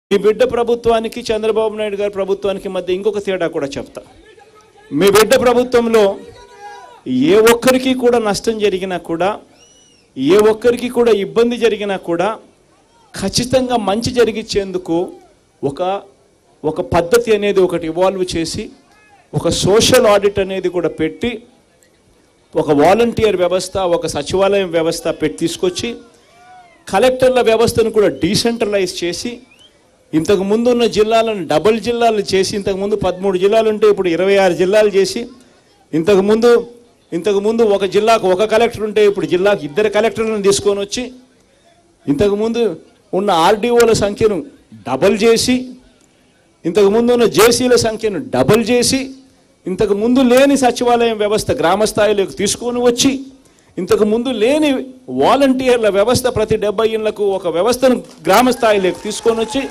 మీ బిడ్డ ప్రభుత్వానికి చంద్రబాబు నాయుడు గారి ప్రభుత్వానికి మధ్య ఇంకొక తేడా కూడా చెప్తా మీ బిడ్డ ప్రభుత్వంలో ఏ ఒక్కరికి కూడా నష్టం జరిగినా కూడా ఏ ఒక్కరికి కూడా ఇబ్బంది జరిగినా కూడా ఖచ్చితంగా మంచి జరిగించేందుకు ఒక ఒక పద్ధతి అనేది ఒకటి ఇవాల్వ్ చేసి ఒక సోషల్ ఆడిట్ అనేది కూడా పెట్టి ఒక వాలంటీర్ వ్యవస్థ ఒక సచివాలయం వ్యవస్థ పెట్టి తీసుకొచ్చి కలెక్టర్ల వ్యవస్థను కూడా డీసెంట్రలైజ్ చేసి ఇంతకు ముందు ఉన్న జిల్లాలను డబుల్ జిల్లాలు చేసి ఇంతకు ముందు పదమూడు జిల్లాలు ఉంటే ఇప్పుడు ఇరవై ఆరు జిల్లాలు చేసి ఇంతకు ముందు ఇంతకు ముందు ఒక జిల్లాకు ఒక కలెక్టర్ ఉంటే ఇప్పుడు జిల్లాకు ఇద్దరు కలెక్టర్లను తీసుకొని వచ్చి ఇంతకు ముందు ఉన్న ఆర్డీఓల సంఖ్యను డబల్ చేసి ఇంతకు ముందు ఉన్న జేసీల సంఖ్యను డబల్ చేసి ఇంతకు ముందు లేని సచివాలయం వ్యవస్థ గ్రామ స్థాయిలోకి తీసుకొని వచ్చి ఇంతకు ముందు లేని వాలంటీర్ల వ్యవస్థ ప్రతి డెబ్బై ఇళ్లకు ఒక వ్యవస్థను గ్రామ స్థాయిలోకి తీసుకొని వచ్చి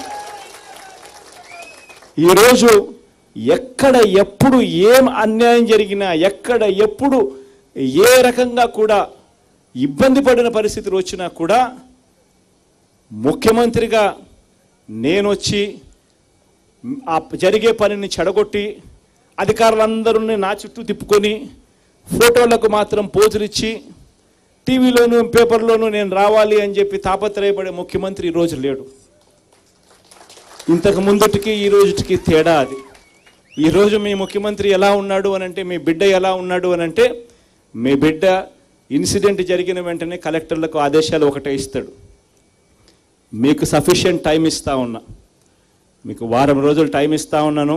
ఈరోజు ఎక్కడ ఎప్పుడు ఏం అన్యాయం జరిగినా ఎక్కడ ఎప్పుడు ఏ రకంగా కూడా ఇబ్బంది పడిన పరిస్థితులు వచ్చినా కూడా ముఖ్యమంత్రిగా నేను వచ్చి ఆ జరిగే పనిని చెడగొట్టి అధికారులందరూ నా చుట్టూ తిప్పుకొని ఫోటోలకు మాత్రం పోజులు ఇచ్చి టీవీలోను పేపర్లోనూ నేను రావాలి అని చెప్పి తాపత్రయపడే ముఖ్యమంత్రి ఈరోజు లేడు ఇంతకు ముందుటికి ఈ రోజుటికి తేడా అది ఈరోజు మీ ముఖ్యమంత్రి ఎలా ఉన్నాడు అని అంటే మీ బిడ్డ ఎలా ఉన్నాడు అని అంటే మీ బిడ్డ ఇన్సిడెంట్ జరిగిన వెంటనే కలెక్టర్లకు ఆదేశాలు ఒకటే ఇస్తాడు మీకు సఫిషియంట్ టైం ఇస్తా ఉన్నా మీకు వారం రోజులు టైం ఇస్తా ఉన్నాను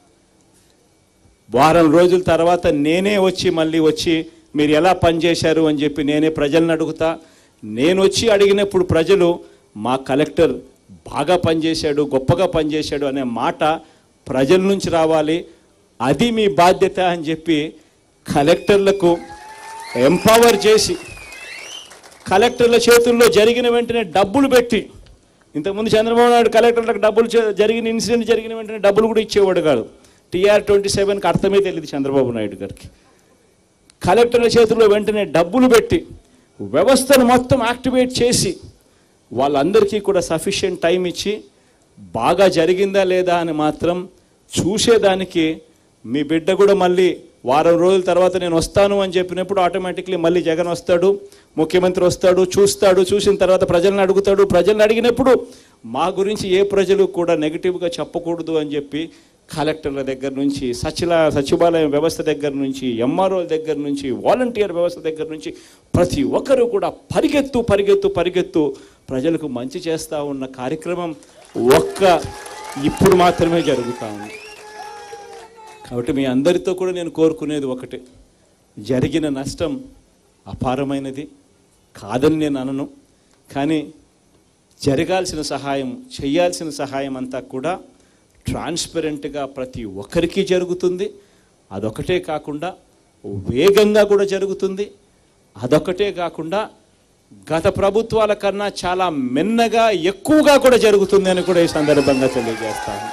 వారం రోజుల తర్వాత నేనే వచ్చి మళ్ళీ వచ్చి మీరు ఎలా పనిచేశారు అని చెప్పి నేనే ప్రజలను అడుగుతా నేను వచ్చి అడిగినప్పుడు ప్రజలు మా కలెక్టర్ బాగా పనిచేశాడు గొప్పగా పనిచేశాడు అనే మాట ప్రజల నుంచి రావాలి అది మీ బాధ్యత అని చెప్పి కలెక్టర్లకు ఎంపవర్ చేసి కలెక్టర్ల చేతుల్లో జరిగిన వెంటనే డబ్బులు పెట్టి ఇంతకుముందు చంద్రబాబు నాయుడు కలెక్టర్లకు డబ్బులు చే- జరిగిన ఇన్సిడెంట్ జరిగిన వెంటనే డబ్బులు కూడా ఇచ్చేవాడు కాదు టీఆర్ ట్వంటీ సెవెన్కి అర్థమే తెలియదు చంద్రబాబు నాయుడు గారికి కలెక్టర్ల చేతుల్లో వెంటనే డబ్బులు పెట్టి వ్యవస్థను మొత్తం యాక్టివేట్ చేసి వాళ్ళందరికీ కూడా సఫిషియెంట్ టైం ఇచ్చి బాగా జరిగిందా లేదా అని మాత్రం చూసేదానికి మీ బిడ్డ కూడా మళ్ళీ వారం రోజుల తర్వాత నేను వస్తాను అని చెప్పినప్పుడు ఆటోమేటిక్లీ మళ్ళీ జగన్ వస్తాడు ముఖ్యమంత్రి వస్తాడు చూస్తాడు చూసిన తర్వాత ప్రజలను అడుగుతాడు ప్రజలను అడిగినప్పుడు మా గురించి ఏ ప్రజలు కూడా నెగిటివ్గా చెప్పకూడదు అని చెప్పి కలెక్టర్ల దగ్గర నుంచి సచిల సచివాలయం వ్యవస్థ దగ్గర నుంచి ఎంఆర్ఓ దగ్గర నుంచి వాలంటీర్ వ్యవస్థ దగ్గర నుంచి ప్రతి ఒక్కరూ కూడా పరిగెత్తు పరిగెత్తు పరిగెత్తు ప్రజలకు మంచి చేస్తూ ఉన్న కార్యక్రమం ఒక్క ఇప్పుడు మాత్రమే జరుగుతూ ఉంది కాబట్టి మీ అందరితో కూడా నేను కోరుకునేది ఒకటే జరిగిన నష్టం అపారమైనది కాదని నేను అనను కానీ జరగాల్సిన సహాయం చేయాల్సిన సహాయం అంతా కూడా ట్రాన్స్పరెంట్గా ప్రతి ఒక్కరికి జరుగుతుంది అదొకటే కాకుండా వేగంగా కూడా జరుగుతుంది అదొకటే కాకుండా గత ప్రభుత్వాల కన్నా చాలా మెన్నగా ఎక్కువగా కూడా జరుగుతుంది అని కూడా ఈ సందర్భంగా తెలియజేస్తాను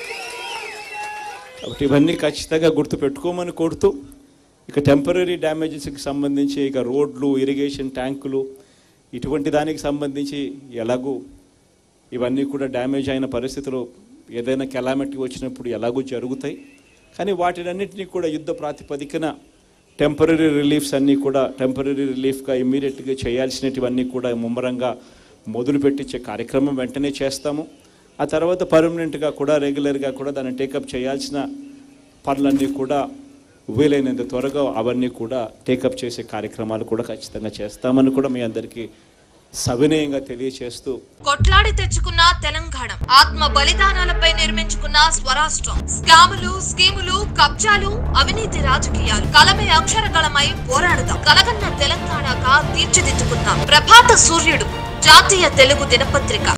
కాబట్టి ఇవన్నీ ఖచ్చితంగా గుర్తుపెట్టుకోమని కోరుతూ ఇక టెంపరీ డ్యామేజెస్కి సంబంధించి ఇక రోడ్లు ఇరిగేషన్ ట్యాంకులు ఇటువంటి దానికి సంబంధించి ఎలాగూ ఇవన్నీ కూడా డ్యామేజ్ అయిన పరిస్థితులు ఏదైనా కెలామిటీ వచ్చినప్పుడు ఎలాగూ జరుగుతాయి కానీ వాటినన్నింటినీ కూడా యుద్ధ ప్రాతిపదికన టెంపరీ రిలీఫ్స్ అన్నీ కూడా టెంపరీ రిలీఫ్గా ఇమ్మీడియట్గా చేయాల్సినటివన్నీ కూడా ముమ్మరంగా మొదలు పెట్టించే కార్యక్రమం వెంటనే చేస్తాము ఆ తర్వాత పర్మనెంట్గా కూడా రెగ్యులర్గా కూడా దాన్ని టేకప్ చేయాల్సిన పనులన్నీ కూడా వీలైనంత త్వరగా అవన్నీ కూడా టేకప్ చేసే కార్యక్రమాలు కూడా ఖచ్చితంగా చేస్తామని కూడా మీ అందరికీ సవినయంగా తెలియచేస్తూ కొట్లాడి తెచ్చుకున్న తెలంగాణ ఆత్మ బలిదానాలపై నిర్మించుకున్న స్వరాష్ట్రం స్కాములు స్కీములు కబ్జాలు అవినీతి రాజకీయాలు కలమే అక్షరగళమై పోరాడదాం కలగన్న తెలంగాణగా తీర్చిదిద్దుకుందాం ప్రభాత సూర్యుడు జాతీయ తెలుగు దినపత్రిక